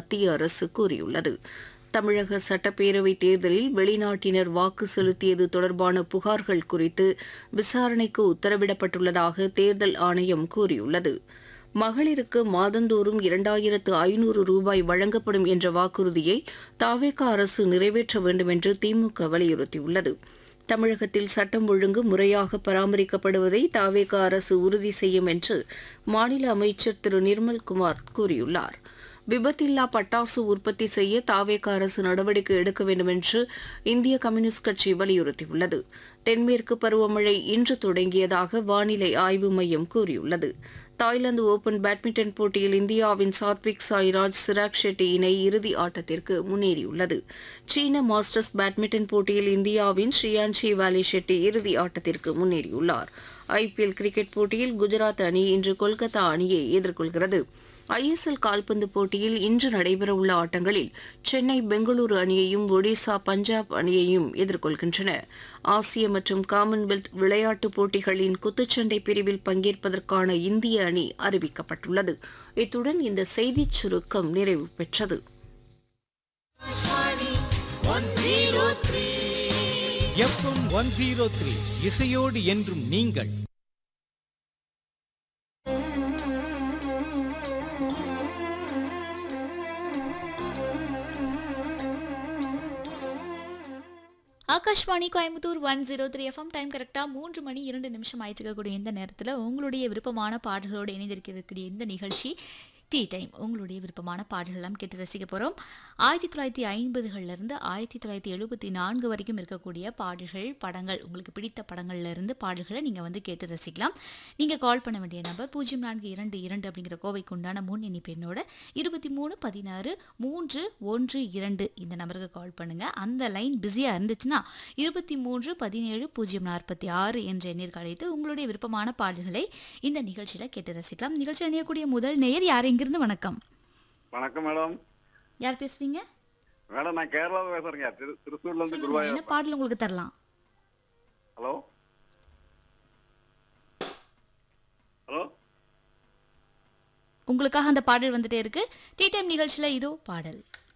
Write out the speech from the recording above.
மத்திய அரசு கூறியுள்ளது தமிழக சட்டப்பேரவை தேர்தலில் வெளிநாட்டினர் வாக்கு செலுத்தியது தொடர்பான புகார்கள் குறித்து விசாரணைக்கு உத்தரவிடப்பட்டுள்ளதாக தேர்தல் ஆணையம் கூறியுள்ளது மகளிருக்கு மாதந்தோறும் இரண்டாயிரத்து ஐநூறு ரூபாய் வழங்கப்படும் என்ற வாக்குறுதியை தாவேகா அரசு நிறைவேற்ற வேண்டும் என்று திமுக வலியுறுத்தியுள்ளது தமிழகத்தில் சட்டம் ஒழுங்கு முறையாக பராமரிக்கப்படுவதை தாவேகா அரசு உறுதி செய்யும் என்று மாநில அமைச்சர் திரு நிர்மல்குமார் கூறியுள்ளார் விபத்தில்லா பட்டாசு உற்பத்தி செய்ய தாவேக அரசு நடவடிக்கை எடுக்க வேண்டும் என்று இந்திய கம்யூனிஸ்ட் கட்சி வலியுறுத்தியுள்ளது தென்மேற்கு பருவமழை இன்று தொடங்கியதாக வானிலை ஆய்வு மையம் கூறியுள்ளது தாய்லாந்து ஓபன் பேட்மிண்டன் போட்டியில் இந்தியாவின் சாத்விக் சாய்ராஜ் சிராக் ஷெட்டி இணை இறுதி ஆட்டத்திற்கு முன்னேறியுள்ளது சீன மாஸ்டர்ஸ் பேட்மிண்டன் போட்டியில் இந்தியாவின் ஸ்ரீயான்ஷி வாலி ஷெட்டி இறுதி ஆட்டத்திற்கு முன்னேறியுள்ளார் ஐபிஎல் கிரிக்கெட் போட்டியில் குஜராத் அணி இன்று கொல்கத்தா அணியை எதிர்கொள்கிறது ஐஎஸ்எல் கால்பந்து போட்டியில் இன்று நடைபெறவுள்ள ஆட்டங்களில் சென்னை பெங்களூரு அணியையும் ஒடிசா பஞ்சாப் அணியையும் எதிர்கொள்கின்றன ஆசிய மற்றும் காமன்வெல்த் விளையாட்டுப் போட்டிகளின் குத்துச்சண்டை பிரிவில் பங்கேற்பதற்கான இந்திய அணி அறிவிக்கப்பட்டுள்ளது இத்துடன் இந்த செய்திச் சுருக்கம் நிறைவு பெற்றது எஃப்எம் ஒன் ஜீரோ த்ரீ இசையோடு என்றும் நீங்கள் Akashvani Coimbatore one zero three FM time கரெக்டாக மூன்று மணி இரண்டு நிமிஷம் ஆயிட்டு இருக்கக்கூடிய இந்த நேரத்தில் உங்களுடைய விருப்பமான பாடல்களோடு இணைந்திருக்கக்கூடிய இந்த நிகழ்ச்சி டீ டைம் உங்களுடைய விருப்பமான பாடல்கள்லாம் கேட்டு ரசிக்க போகிறோம் ஆயிரத்தி தொள்ளாயிரத்தி ஐம்பதுகள்லேருந்து ஆயிரத்தி தொள்ளாயிரத்தி எழுபத்தி நான்கு வரைக்கும் இருக்கக்கூடிய பாடல்கள் படங்கள் உங்களுக்கு பிடித்த படங்கள்ல இருந்து பாடல்களை நீங்கள் வந்து கேட்டு ரசிக்கலாம் நீங்கள் கால் பண்ண வேண்டிய நம்பர் பூஜ்ஜியம் நான்கு இரண்டு இரண்டு அப்படிங்கிற கோவைக்கு உண்டான முன் இணைப்பு எண்ணோட இருபத்தி மூணு பதினாறு மூன்று ஒன்று இரண்டு இந்த நம்பருக்கு கால் பண்ணுங்கள் அந்த லைன் பிஸியாக இருந்துச்சுன்னா இருபத்தி மூன்று பதினேழு பூஜ்ஜியம் நாற்பத்தி ஆறு என்ற எண்ணிற்கு அழைத்து உங்களுடைய விருப்பமான பாடல்களை இந்த நிகழ்ச்சியில் கேட்டு ரசிக்கலாம் நிகழ்ச்சி அணியக்கூடிய முதல் நேயர் யார் எங்கிருந்து வணக்கம் வணக்கம் மேடம் யார் பேசுறீங்க மேடம் நான் கேரளாவில் பேசுறேங்க திரு திருச்சூர்ல இருந்து சொல்லுங்க குருவாயூர் என்ன பாடல் உங்களுக்கு தரலாம் ஹலோ ஹலோ உங்களுக்காக அந்த பாடல் வந்துட்டே இருக்கு டீ டைம் நிகழ்ச்சியில் இதோ பாடல்